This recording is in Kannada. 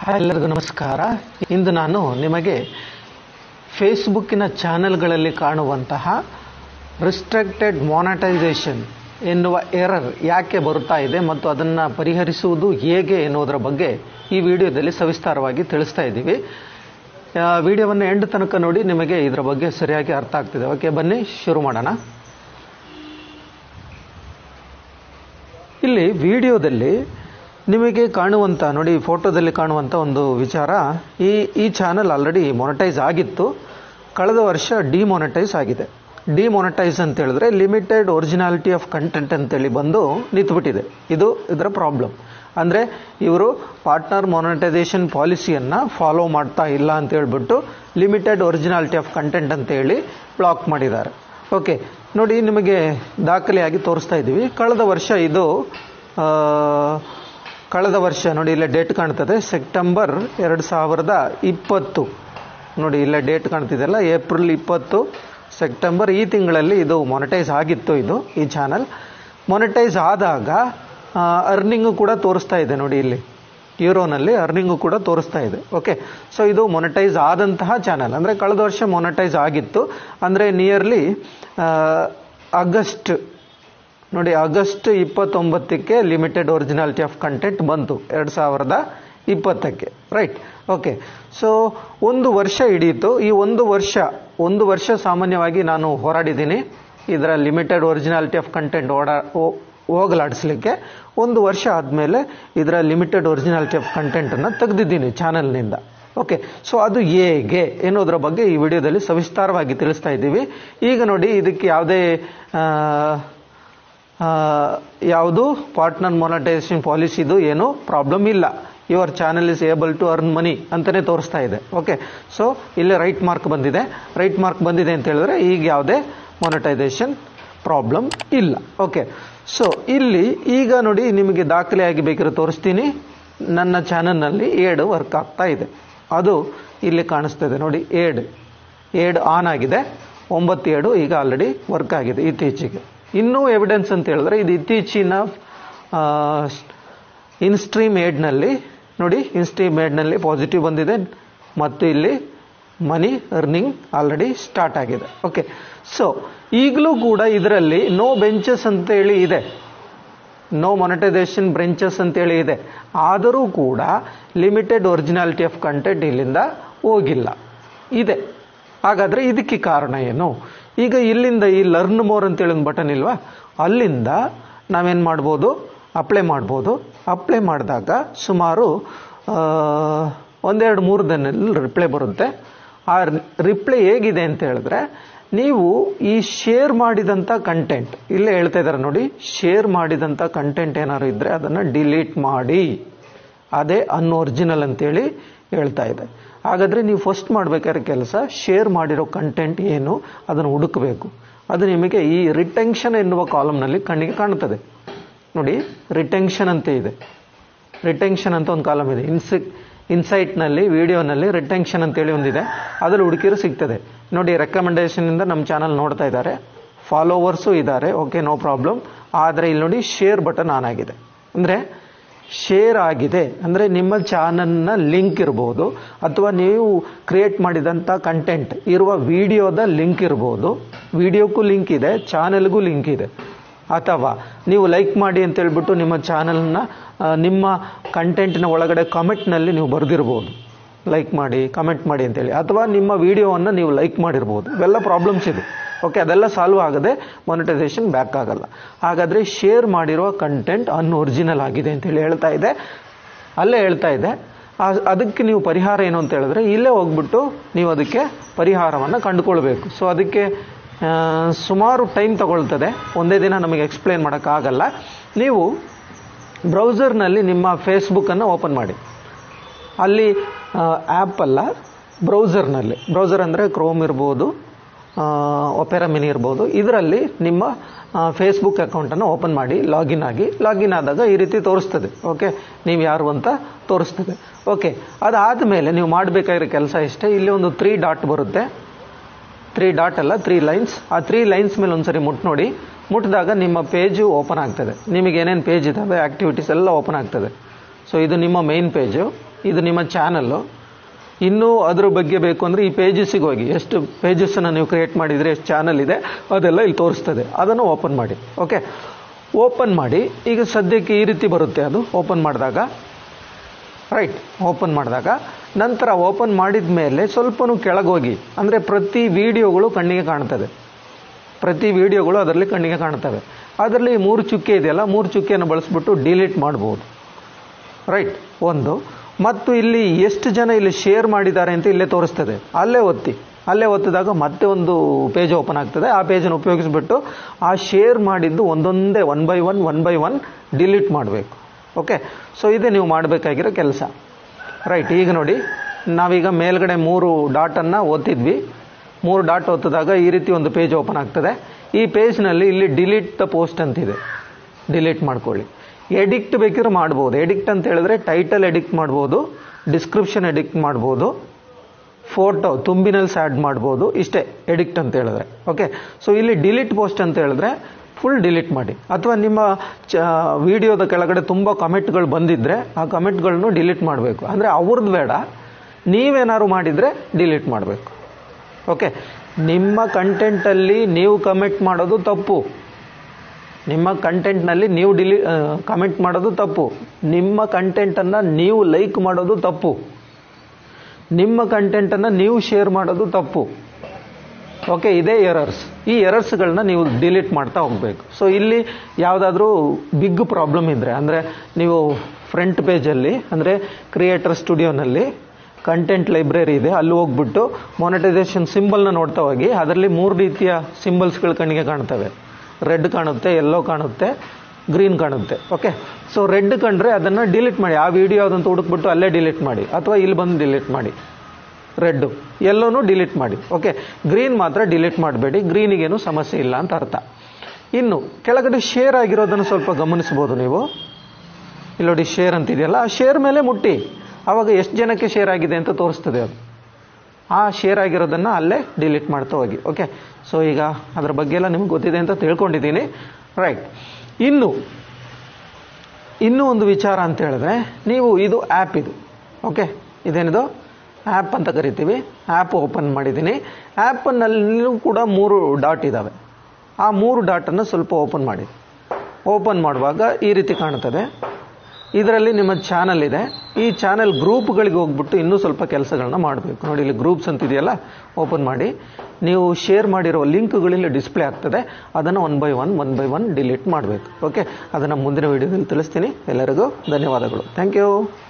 ಎಲ್ಲರಿಗೂ ನಮಸ್ಕಾರ ಇಂದು ನಾನು ನಿಮಗೆ ಫೇಸ್ಬುಕ್ಕಿನ ಚಾನೆಲ್ಗಳಲ್ಲಿ ಕಾಣುವಂತಹ ರಿಸ್ಟ್ರಿಕ್ಟೆಡ್ ಮಾನಿಟೈಸೇಷನ್ ಎನ್ನುವ ಎರರ್ ಯಾಕೆ ಬರುತ್ತಾ ಇದೆ ಮತ್ತು ಅದನ್ನು ಪರಿಹರಿಸುವುದು ಹೇಗೆ ಎನ್ನುವುದರ ಬಗ್ಗೆ ಈ ವಿಡಿಯೋದಲ್ಲಿ ಸವಿಸ್ತಾರವಾಗಿ ತಿಳಿಸ್ತಾ ಇದ್ದೀವಿ ವಿಡಿಯೋವನ್ನು ಎಂಡ್ ತನಕ ನೋಡಿ ನಿಮಗೆ ಇದರ ಬಗ್ಗೆ ಸರಿಯಾಗಿ ಅರ್ಥ ಆಗ್ತಿದೆ ಓಕೆ ಬನ್ನಿ ಶುರು ಮಾಡೋಣ ಇಲ್ಲಿ ವಿಡಿಯೋದಲ್ಲಿ ನಿಮಗೆ ಕಾಣುವಂಥ ನೋಡಿ ಫೋಟೋದಲ್ಲಿ ಕಾಣುವಂಥ ಒಂದು ವಿಚಾರ ಈ ಈ ಚಾನಲ್ ಆಲ್ರೆಡಿ ಮೊನಟೈಸ್ ಆಗಿತ್ತು ಕಳೆದ ವರ್ಷ ಡಿಮೊನಟೈಸ್ ಆಗಿದೆ ಡಿಮೊನಟೈಸ್ ಅಂತ ಹೇಳಿದ್ರೆ ಲಿಮಿಟೆಡ್ ಒರಿಜಿನಾಲಿಟಿ ಆಫ್ ಕಂಟೆಂಟ್ ಅಂತೇಳಿ ಬಂದು ನಿಂತುಬಿಟ್ಟಿದೆ ಇದು ಇದರ ಪ್ರಾಬ್ಲಮ್ ಅಂದರೆ ಇವರು ಪಾರ್ಟ್ನರ್ ಮೊನಟೈಸೇಷನ್ ಪಾಲಿಸಿಯನ್ನು ಫಾಲೋ ಮಾಡ್ತಾ ಇಲ್ಲ ಅಂತ ಹೇಳ್ಬಿಟ್ಟು ಲಿಮಿಟೆಡ್ ಒರಿಜಿನಾಲಿಟಿ ಆಫ್ ಕಂಟೆಂಟ್ ಅಂತ ಹೇಳಿ ಬ್ಲಾಕ್ ಮಾಡಿದ್ದಾರೆ ಓಕೆ ನೋಡಿ ನಿಮಗೆ ದಾಖಲೆಯಾಗಿ ತೋರಿಸ್ತಾ ಇದ್ದೀವಿ ಕಳೆದ ವರ್ಷ ಇದು ಆ, ಕಳೆದ ವರ್ಷ ನೋಡಿ ಇಲ್ಲೇ ಡೇಟ್ ಕಾಣ್ತದೆ ಸೆಪ್ಟೆಂಬರ್ ಎರಡು ಸಾವಿರದ ಇಪ್ಪತ್ತು ನೋಡಿ ಇಲ್ಲೇ ಡೇಟ್ ಕಾಣ್ತಿದೆಯಲ್ಲ ಏಪ್ರಿಲ್ ಇಪ್ಪತ್ತು ಸೆಪ್ಟೆಂಬರ್ ಈ ತಿಂಗಳಲ್ಲಿ ಇದು ಮೊನಿಟೈಸ್ ಆಗಿತ್ತು ಇದು ಈ ಚಾನಲ್ ಮೊನಿಟೈಸ್ ಆದಾಗ ಅರ್ನಿಂಗು ಕೂಡ ತೋರಿಸ್ತಾ ಇದೆ ನೋಡಿ ಇಲ್ಲಿ ಯೂರೋನಲ್ಲಿ ಅರ್ನಿಂಗು ಕೂಡ ತೋರಿಸ್ತಾ ಇದೆ ಓಕೆ ಸೊ ಇದು ಮೊನಿಟೈಸ್ ಆದಂತಹ ಚಾನಲ್ ಅಂದರೆ ಕಳೆದ ವರ್ಷ ಮೊನಿಟೈಸ್ ಆಗಿತ್ತು ಅಂದರೆ ನಿಯರ್ಲಿ ಆಗಸ್ಟ್ ನೋಡಿ ಆಗಸ್ಟ್ ಇಪ್ಪತ್ತೊಂಬತ್ತಕ್ಕೆ ಲಿಮಿಟೆಡ್ ಒರಿಜಿನಾಲಿಟಿ ಆಫ್ ಕಂಟೆಂಟ್ ಬಂತು ಎರಡು ಸಾವಿರದ ಇಪ್ಪತ್ತಕ್ಕೆ ರೈಟ್ ಓಕೆ ಸೊ ಒಂದು ವರ್ಷ ಹಿಡಿಯಿತು ಈ ಒಂದು ವರ್ಷ ಒಂದು ವರ್ಷ ಸಾಮಾನ್ಯವಾಗಿ ನಾನು ಹೋರಾಡಿದ್ದೀನಿ ಇದರ ಲಿಮಿಟೆಡ್ ಒರಿಜಿನಾಲಿಟಿ ಆಫ್ ಕಂಟೆಂಟ್ ಓಡಾ ಓ- ಹೋಗಲಾಡಿಸ್ಲಿಕ್ಕೆ ಒಂದು ವರ್ಷ ಆದಮೇಲೆ ಇದರ ಲಿಮಿಟೆಡ್ ಒರಿಜಿನಾಲಿಟಿ ಆಫ್ ಕಂಟೆಂಟನ್ನು ತೆಗೆದಿದ್ದೀನಿ ಚಾನಲ್ನಿಂದ ಓಕೆ ಸೊ ಅದು ಹೇಗೆ ಎನ್ನುವುದರ ಬಗ್ಗೆ ಈ ವಿಡಿಯೋದಲ್ಲಿ ಸವಿಸ್ತಾರವಾಗಿ ತಿಳಿಸ್ತಾ ಇದ್ದೀವಿ ಈಗ ನೋಡಿ ಇದಕ್ಕೆ ಯಾವುದೇ ಆ, ಆ, ಯಾವುದು ಪಾರ್ಟ್ನರ್ ಮೊನಟೈಸೇಷನ್ ಪಾಲಿಸಿದು ಏನು ಪ್ರಾಬ್ಲಮ್ ಇಲ್ಲ your channel is able to earn money ಅಂತಲೇ ತೋರಿಸ್ತಾ ಇದೆ ಓಕೆ ಸೊ ಇಲ್ಲಿ ರೈಟ್ ಮಾರ್ಕ್ ಬಂದಿದೆ ರೈಟ್ ಮಾರ್ಕ್ ಬಂದಿದೆ ಅಂತ ಹೇಳಿದ್ರೆ ಈಗ ಯಾವುದೇ ಮೊನಟೈಸೇಷನ್ ಪ್ರಾಬ್ಲಮ್ ಇಲ್ಲ ಓಕೆ ಸೊ ಇಲ್ಲಿ ಈಗ ನೋಡಿ ನಿಮಗೆ ದಾಖಲೆಯಾಗಿ ಬೇಕಿರೋ ತೋರಿಸ್ತೀನಿ ನನ್ನ ಚಾನಲ್ನಲ್ಲಿ ಏಡ್ ವರ್ಕ್ ಆಗ್ತಾ ಇದೆ ಅದು ಇಲ್ಲಿ ಕಾಣಿಸ್ತದೆ ನೋಡಿ ಏಡ್ ಏಡ್ ಆನ್ ಆಗಿದೆ ಒಂಬತ್ತು ಏಡು ಈಗ ಆಲ್ರೆಡಿ ವರ್ಕ್ ಆಗಿದೆ ಇತ್ತೀಚೆಗೆ ಇನ್ನೂ ಎವಿಡೆನ್ಸ್ ಅಂತ ಹೇಳಿದ್ರೆ ಇದು ಇತ್ತೀಚಿನ ಇನ್ಸ್ಟ್ರೀಮ್ ಏಡ್ನಲ್ಲಿ ನೋಡಿ ಇನ್ಸ್ಟ್ರೀಮ್ ಏಡ್ನಲ್ಲಿ ಪಾಸಿಟಿವ್ ಬಂದಿದೆ ಮತ್ತು ಇಲ್ಲಿ ಮನಿ ಅರ್ನಿಂಗ್ ಆಲ್ರೆಡಿ ಸ್ಟಾರ್ಟ್ ಆಗಿದೆ ಓಕೆ ಸೊ ಈಗಲೂ ಕೂಡ ಇದರಲ್ಲಿ ನೋ ಬೆಂಚಸ್ ಅಂತೇಳಿ ಇದೆ ನೋ ಮೊನಿಟೈಸೇಷನ್ ಬ್ರೆಂಚಸ್ ಅಂತೇಳಿ ಇದೆ ಆದರೂ ಕೂಡ ಲಿಮಿಟೆಡ್ ಒರಿಜಿನಾಲಿಟಿ ಆಫ್ ಕಂಟೆಂಟ್ ಇಲ್ಲಿಂದ ಹೋಗಿಲ್ಲ ಇದೆ ಹಾಗಾದ್ರೆ ಇದಕ್ಕೆ ಕಾರಣ ಏನು ಈಗ ಇಲ್ಲಿಂದ ಈ ಲರ್ನ್ ಮೋರ್ ಅಂತೇಳಿ ಒಂದು ಬಟನ್ ಇಲ್ವಾ ಅಲ್ಲಿಂದ ನಾವೇನು ಮಾಡ್ಬೋದು ಅಪ್ಲೈ ಮಾಡ್ಬೋದು ಅಪ್ಲೈ ಮಾಡಿದಾಗ ಸುಮಾರು ಆ, ಒಂದೆರಡು ಮೂರು ದಿನದಲ್ಲಿ ರಿಪ್ಲೈ ಬರುತ್ತೆ ಆ ರಿಪ್ಲೈ ಹೇಗಿದೆ ಅಂತ ಹೇಳಿದ್ರೆ ನೀವು ಈ ಶೇರ್ ಮಾಡಿದಂಥ ಕಂಟೆಂಟ್ ಇಲ್ಲೇ ಹೇಳ್ತಾ ಇದ್ದಾರೆ ನೋಡಿ ಶೇರ್ ಮಾಡಿದಂಥ ಕಂಟೆಂಟ್ ಏನಾದ್ರು ಇದ್ರೆ ಅದನ್ನು ಡಿಲೀಟ್ ಮಾಡಿ ಅದೇ ಅನ್ಒರಿಜಿನಲ್ ಅಂತೇಳಿ ಹೇಳ್ತಾ ಇದೆ ಹಾಗಾದ್ರೆ ನೀವು ಫಸ್ಟ್ ಮಾಡಬೇಕಾದ್ರೆ ಕೆಲಸ ಶೇರ್ ಮಾಡಿರೋ ಕಂಟೆಂಟ್ ಏನು ಅದನ್ನು ಹುಡುಕಬೇಕು ಅದು ನಿಮಗೆ ಈ ರಿಟೆನ್ಷನ್ ಎನ್ನುವ ಕಾಲಮ್ನಲ್ಲಿ ಕಣ್ಣಿಗೆ ಕಾಣುತ್ತದೆ ನೋಡಿ ರಿಟೆನ್ಷನ್ ಅಂತ ಇದೆ ರಿಟೆನ್ಷನ್ ಅಂತ ಒಂದು ಕಾಲಮ್ ಇದೆ ಇನ್ಸಿ ಇನ್ಸೈಟ್ನಲ್ಲಿ ವಿಡಿಯೋನಲ್ಲಿ ರಿಟೆನ್ಷನ್ ಅಂತೇಳಿ ಒಂದಿದೆ ಅದರಲ್ಲಿ ಹುಡುಕಿರು ಸಿಗ್ತದೆ ನೋಡಿ ರೆಕಮೆಂಡೇಶನಿಂದ ನಮ್ಮ ಚಾನಲ್ ನೋಡ್ತಾ ಇದ್ದಾರೆ ಫಾಲೋವರ್ಸು ಇದ್ದಾರೆ ಓಕೆ ನೋ ಪ್ರಾಬ್ಲಮ್ ಆದರೆ ಇಲ್ಲಿ ನೋಡಿ ಶೇರ್ ಬಟನ್ ಆನ್ ಆಗಿದೆ ಅಂದರೆ ಶೇರ್ ಆಗಿದೆ ಅಂದರೆ ನಿಮ್ಮ ಚಾನಲ್ನ ಲಿಂಕ್ ಇರ್ಬೋದು ಅಥವಾ ನೀವು ಕ್ರಿಯೇಟ್ ಮಾಡಿದಂಥ ಕಂಟೆಂಟ್ ಇರುವ ವಿಡಿಯೋದ ಲಿಂಕ್ ಇರ್ಬೋದು ವಿಡಿಯೋಕ್ಕೂ ಲಿಂಕ್ ಇದೆ ಚಾನೆಲ್ಗೂ ಲಿಂಕ್ ಇದೆ ಅಥವಾ ನೀವು ಲೈಕ್ ಮಾಡಿ ಅಂತ ಹೇಳ್ಬಿಟ್ಟು ನಿಮ್ಮ ಚಾನಲ್ನ ನಿಮ್ಮ ಕಂಟೆಂಟ್ನ ಒಳಗಡೆ ಕಮೆಂಟ್ನಲ್ಲಿ ನೀವು ಬರೆದಿರ್ಬೋದು ಲೈಕ್ ಮಾಡಿ ಕಮೆಂಟ್ ಮಾಡಿ ಅಂತೇಳಿ ಅಥವಾ ನಿಮ್ಮ ವಿಡಿಯೋವನ್ನು ನೀವು ಲೈಕ್ ಮಾಡಿರ್ಬೋದು ಇವೆಲ್ಲ ಪ್ರಾಬ್ಲಮ್ಸ್ ಇದೆ ಓಕೆ ಅದೆಲ್ಲ ಸಾಲ್ವ್ ಆಗದೆ ಮೊನಿಟೈಸೇಷನ್ ಬ್ಯಾಕ್ ಆಗಲ್ಲ ಹಾಗಾದರೆ ಶೇರ್ ಮಾಡಿರುವ ಕಂಟೆಂಟ್ ಅನ್ಒರಿಜಿನಲ್ ಆಗಿದೆ ಅಂತೇಳಿ ಹೇಳ್ತಾ ಇದೆ ಅಲ್ಲೇ ಹೇಳ್ತಾ ಇದೆ ಆ- ಅದಕ್ಕೆ ನೀವು ಪರಿಹಾರ ಏನು ಅಂತ ಹೇಳಿದ್ರೆ ಇಲ್ಲೇ ಹೋಗ್ಬಿಟ್ಟು ನೀವು ಅದಕ್ಕೆ ಪರಿಹಾರವನ್ನು ಕಂಡುಕೊಳ್ಬೇಕು ಸೊ ಅದಕ್ಕೆ ಆ, ಸುಮಾರು ಟೈಮ್ ತಗೊಳ್ತದೆ ಒಂದೇ ದಿನ ನಮಗೆ ಎಕ್ಸ್ಪ್ಲೇನ್ ಮಾಡೋಕ್ಕಾಗಲ್ಲ ನೀವು ಬ್ರೌಸರ್ನಲ್ಲಿ ನಿಮ್ಮ ಫೇಸ್ಬುಕ್ಕನ್ನು ಓಪನ್ ಮಾಡಿ ಅಲ್ಲಿ ಆ್ಯಪ್ ಅಲ್ಲ ಬ್ರೌಸರ್ನಲ್ಲಿ ಬ್ರೌಸರ್ ಅಂದರೆ ಕ್ರೋಮ್ ಇರ್ಬೋದು ಒಪೆರಾ ಮಿನಿ ಇರ್ಬೋದು ಇದರಲ್ಲಿ ನಿಮ್ಮ ಫೇಸ್ಬುಕ್ ಅಕೌಂಟನ್ನು ಓಪನ್ ಮಾಡಿ ಲಾಗಿನ್ ಆಗಿ ಲಾಗಿನ್ ಆದಾಗ ಈ ರೀತಿ ತೋರಿಸ್ತದೆ ಓಕೆ ನೀವು ಯಾರು ಅಂತ ತೋರಿಸ್ತದೆ ಓಕೆ ಅದಾದ ಮೇಲೆ ನೀವು ಮಾಡಬೇಕಾಗಿರೋ ಕೆಲಸ ಇಷ್ಟೇ ಇಲ್ಲಿ ಒಂದು ತ್ರೀ ಡಾಟ್ ಬರುತ್ತೆ ತ್ರೀ ಡಾಟ್ ಅಲ್ಲ ತ್ರೀ ಲೈನ್ಸ್ ಆ ತ್ರೀ ಲೈನ್ಸ್ ಮೇಲೆ ಒಂದ್ಸರಿ ಮುಟ್ ನೋಡಿ ಮುಟ್ಟಿದಾಗ ನಿಮ್ಮ ಪೇಜು ಓಪನ್ ಆಗ್ತದೆ ನಿಮಗೆ ಏನೇನು ಪೇಜ್ ಇದ್ದಾವೆ ಆಕ್ಟಿವಿಟೀಸ್ ಎಲ್ಲ ಓಪನ್ ಆಗ್ತದೆ ಸೊ ಇದು ನಿಮ್ಮ ಮೈನ್ ಪೇಜು ಇದು ನಿಮ್ಮ ಚಾನಲ್ಲು ಇನ್ನೂ ಅದ್ರ ಬಗ್ಗೆ ಬೇಕು ಅಂದರೆ ಈ ಪೇಜಸ್ಸಿಗೆ ಹೋಗಿ ಎಷ್ಟು ಪೇಜಸ್ಸನ್ನು ನೀವು ಕ್ರಿಯೇಟ್ ಮಾಡಿದರೆ ಎಷ್ಟು ಚಾನಲ್ ಇದೆ ಅದೆಲ್ಲ ಇಲ್ಲಿ ತೋರಿಸ್ತದೆ ಅದನ್ನು ಓಪನ್ ಮಾಡಿ ಓಕೆ ಓಪನ್ ಮಾಡಿ ಈಗ ಸದ್ಯಕ್ಕೆ ಈ ರೀತಿ ಬರುತ್ತೆ ಅದು ಓಪನ್ ಮಾಡಿದಾಗ ರೈಟ್ ಓಪನ್ ಮಾಡಿದಾಗ ನಂತರ ಓಪನ್ ಮಾಡಿದ ಮೇಲೆ ಸ್ವಲ್ಪನೂ ಕೆಳಗೆ ಹೋಗಿ ಅಂದರೆ ಪ್ರತಿ ವಿಡಿಯೋಗಳು ಕಣ್ಣಿಗೆ ಕಾಣ್ತದೆ ಪ್ರತಿ ವಿಡಿಯೋಗಳು ಅದರಲ್ಲಿ ಕಣ್ಣಿಗೆ ಕಾಣ್ತವೆ ಅದರಲ್ಲಿ ಮೂರು ಚುಕ್ಕೆ ಇದೆಯಲ್ಲ ಮೂರು ಚುಕ್ಕೆಯನ್ನು ಬಳಸ್ಬಿಟ್ಟು ಡಿಲೀಟ್ ಮಾಡ್ಬೋದು ರೈಟ್ ಒಂದು ಮತ್ತು ಇಲ್ಲಿ ಎಷ್ಟು ಜನ ಇಲ್ಲಿ ಶೇರ್ ಮಾಡಿದ್ದಾರೆ ಅಂತ ಇಲ್ಲೇ ತೋರಿಸ್ತದೆ ಅಲ್ಲೇ ಒತ್ತಿ ಅಲ್ಲೇ ಒತ್ತಿದಾಗ ಮತ್ತೆ ಒಂದು ಪೇಜ್ ಓಪನ್ ಆಗ್ತದೆ ಆ ಪೇಜನ್ನು ಉಪಯೋಗಿಸ್ಬಿಟ್ಟು ಆ ಶೇರ್ ಮಾಡಿದ್ದು ಒಂದೊಂದೇ one by one one by one delete ಮಾಡಬೇಕು ಓಕೆ ಸೊ ಇದೆ ನೀವು ಮಾಡಬೇಕಾಗಿರೋ ಕೆಲಸ ರೈಟ್ ಈಗ ನೋಡಿ ನಾವೀಗ ಮೇಲ್ಗಡೆ ಮೂರು ಡಾಟನ್ನು ಒತ್ತಿದ್ವಿ ಮೂರು ಡಾಟ್ ಒತ್ತಿದಾಗ ಈ ರೀತಿ ಒಂದು ಪೇಜ್ ಓಪನ್ ಆಗ್ತದೆ ಈ ಪೇಜ್ನಲ್ಲಿ ಇಲ್ಲಿ ಡಿಲೀಟ್ ದ ಪೋಸ್ಟ್ ಅಂತಿದೆ ಡಿಲೀಟ್ ಮಾಡ್ಕೊಳ್ಳಿ ಎಡಿಕ್ಟ್ ಬೇಕಿದ್ರೆ ಮಾಡ್ಬೋದು ಎಡಿಕ್ಟ್ ಅಂತ ಹೇಳಿದ್ರೆ ಟೈಟಲ್ ಎಡಿಕ್ಟ್ ಮಾಡ್ಬೋದು ಡಿಸ್ಕ್ರಿಪ್ಷನ್ ಎಡಿಕ್ಟ್ ಮಾಡ್ಬೋದು ಫೋಟೋ ತುಂಬಿನಲ್ಲಿ ಆ್ಯಡ್ ಮಾಡ್ಬೋದು ಇಷ್ಟೇ ಎಡಿಕ್ಟ್ ಅಂತ ಹೇಳಿದ್ರೆ ಓಕೆ ಸೊ ಇಲ್ಲಿ ಡಿಲೀಟ್ ಪೋಸ್ಟ್ ಅಂತ ಹೇಳಿದ್ರೆ ಫುಲ್ ಡಿಲೀಟ್ ಮಾಡಿ ಅಥವಾ ನಿಮ್ಮ ಚ ವಿಡಿಯೋದ ಕೆಳಗಡೆ ತುಂಬ ಕಮೆಂಟ್ಗಳು ಬಂದಿದ್ದರೆ ಆ ಕಮೆಂಟ್ಗಳನ್ನು ಡಿಲೀಟ್ ಮಾಡಬೇಕು ಅಂದರೆ ಅವ್ರದ್ದು ಬೇಡ ನೀವೇನಾದ್ರು ಮಾಡಿದರೆ ಡಿಲೀಟ್ ಮಾಡಬೇಕು ಓಕೆ ನಿಮ್ಮ ಕಂಟೆಂಟಲ್ಲಿ ನೀವು ಕಮೆಂಟ್ ಮಾಡೋದು ತಪ್ಪು ನಿಮ್ಮ ಕಂಟೆಂಟ್ನಲ್ಲಿ ನೀವು ಡಿಲಿ ಕಮೆಂಟ್ ಮಾಡೋದು ತಪ್ಪು ನಿಮ್ಮ ಕಂಟೆಂಟನ್ನು ನೀವು ಲೈಕ್ ಮಾಡೋದು ತಪ್ಪು ನಿಮ್ಮ ಕಂಟೆಂಟನ್ನು ನೀವು ಶೇರ್ ಮಾಡೋದು ತಪ್ಪು ಓಕೆ ಇದೇ ಎರರ್ಸ್ ಈ ಎರರ್ಸ್ಗಳನ್ನ ನೀವು ಡಿಲೀಟ್ ಮಾಡ್ತಾ ಹೋಗಬೇಕು ಸೊ ಇಲ್ಲಿ ಯಾವುದಾದ್ರೂ ಬಿಗ್ ಪ್ರಾಬ್ಲಮ್ ಇದ್ದರೆ ಅಂದರೆ ನೀವು ಫ್ರಂಟ್ ಪೇಜಲ್ಲಿ ಅಂದರೆ ಕ್ರಿಯೇಟರ್ ಸ್ಟುಡಿಯೋನಲ್ಲಿ ಕಂಟೆಂಟ್ ಲೈಬ್ರರಿ ಇದೆ ಅಲ್ಲಿ ಹೋಗ್ಬಿಟ್ಟು ಮೊನಿಟೈಸೇಷನ್ ಸಿಂಬಲ್ನ ನೋಡ್ತಾ ಹೋಗಿ ಅದರಲ್ಲಿ ಮೂರು ರೀತಿಯ ಸಿಂಬಲ್ಸ್ಗಳು ಕಣ್ಣಿಗೆ ಕಾಣ್ತವೆ ರೆಡ್ ಕಾಣುತ್ತೆ ಯೆಲ್ಲೋ ಕಾಣುತ್ತೆ ಗ್ರೀನ್ ಕಾಣುತ್ತೆ ಓಕೆ ಸೊ ರೆಡ್ ಕಂಡ್ರೆ ಅದನ್ನು ಡಿಲೀಟ್ ಮಾಡಿ ಆ ವಿಡಿಯೋ ಅದಂತ ಹುಡುಕ್ಬಿಟ್ಟು ಅಲ್ಲೇ ಡಿಲೀಟ್ ಮಾಡಿ ಅಥವಾ ಇಲ್ಲಿ ಬಂದು ಡಿಲೀಟ್ ಮಾಡಿ ರೆಡ್ಡು ಎಲ್ಲೋನು ಡಿಲೀಟ್ ಮಾಡಿ ಓಕೆ ಗ್ರೀನ್ ಮಾತ್ರ ಡಿಲೀಟ್ ಮಾಡಬೇಡಿ ಗ್ರೀನಿಗೇನು ಸಮಸ್ಯೆ ಇಲ್ಲ ಅಂತ ಅರ್ಥ ಇನ್ನು ಕೆಳಗಡೆ ಶೇರ್ ಆಗಿರೋದನ್ನು ಸ್ವಲ್ಪ ಗಮನಿಸ್ಬೋದು ನೀವು ಇಲ್ಲಿ ನೋಡಿ ಶೇರ್ ಅಂತಿದೆಯಲ್ಲ ಆ ಶೇರ್ ಮೇಲೆ ಮುಟ್ಟಿ ಆವಾಗ ಎಷ್ಟು ಜನಕ್ಕೆ ಶೇರ್ ಆಗಿದೆ ಅಂತ ತೋರಿಸ್ತದೆ ಅದು ಆ ಶೇರ್ ಆಗಿರೋದನ್ನು ಅಲ್ಲೇ ಡಿಲೀಟ್ ಮಾಡ್ತಾ ಹೋಗಿ ಓಕೆ ಸೊ ಈಗ ಅದ್ರ ಬಗ್ಗೆ ಎಲ್ಲ ನಿಮ್ಗೆ ಗೊತ್ತಿದೆ ಅಂತ ತಿಳ್ಕೊಂಡಿದ್ದೀನಿ ರೈಟ್ ಇನ್ನು ಇನ್ನೂ ಒಂದು ವಿಚಾರ ಅಂತ ಹೇಳಿದ್ರೆ ನೀವು ಇದು ಆ್ಯಪ್ ಇದು ಓಕೆ ಇದೇನಿದು ಆ್ಯಪ್ ಅಂತ ಕರಿತೀವಿ ಆ್ಯಪ್ ಓಪನ್ ಮಾಡಿದ್ದೀನಿ ಆ್ಯಪನ್ನಲ್ಲೂ ಕೂಡ ಮೂರು ಡಾಟ್ ಇದ್ದಾವೆ ಆ ಮೂರು ಡಾಟನ್ನು ಸ್ವಲ್ಪ ಓಪನ್ ಮಾಡಿ ಓಪನ್ ಮಾಡುವಾಗ ಈ ರೀತಿ ಕಾಣುತ್ತದೆ ಇದರಲ್ಲಿ ನಿಮ್ಮ ಚಾನಲ್ ಇದೆ ಈ ಚಾನಲ್ ಗ್ರೂಪ್ಗಳಿಗೆ ಹೋಗ್ಬಿಟ್ಟು ಇನ್ನೂ ಸ್ವಲ್ಪ ಕೆಲಸಗಳನ್ನ ಮಾಡಬೇಕು ನೋಡಿ ಇಲ್ಲಿ ಗ್ರೂಪ್ಸ್ ಅಂತ ಇದೆಯಲ್ಲ ಓಪನ್ ಮಾಡಿ ನೀವು ಶೇರ್ ಮಾಡಿರೋ ಲಿಂಕ್ಗಳಲ್ಲಿ ಡಿಸ್ಪ್ಲೇ ಆಗ್ತದೆ ಅದನ್ನು one by one one by one delete ಮಾಡಬೇಕು ಓಕೆ ಅದನ್ನು ಮುಂದಿನ ವೀಡಿಯೋದಲ್ಲಿ ತಿಳಿಸ್ತೀನಿ ಎಲ್ಲರಿಗೂ ಧನ್ಯವಾದಗಳು ಥ್ಯಾಂಕ್ ಯು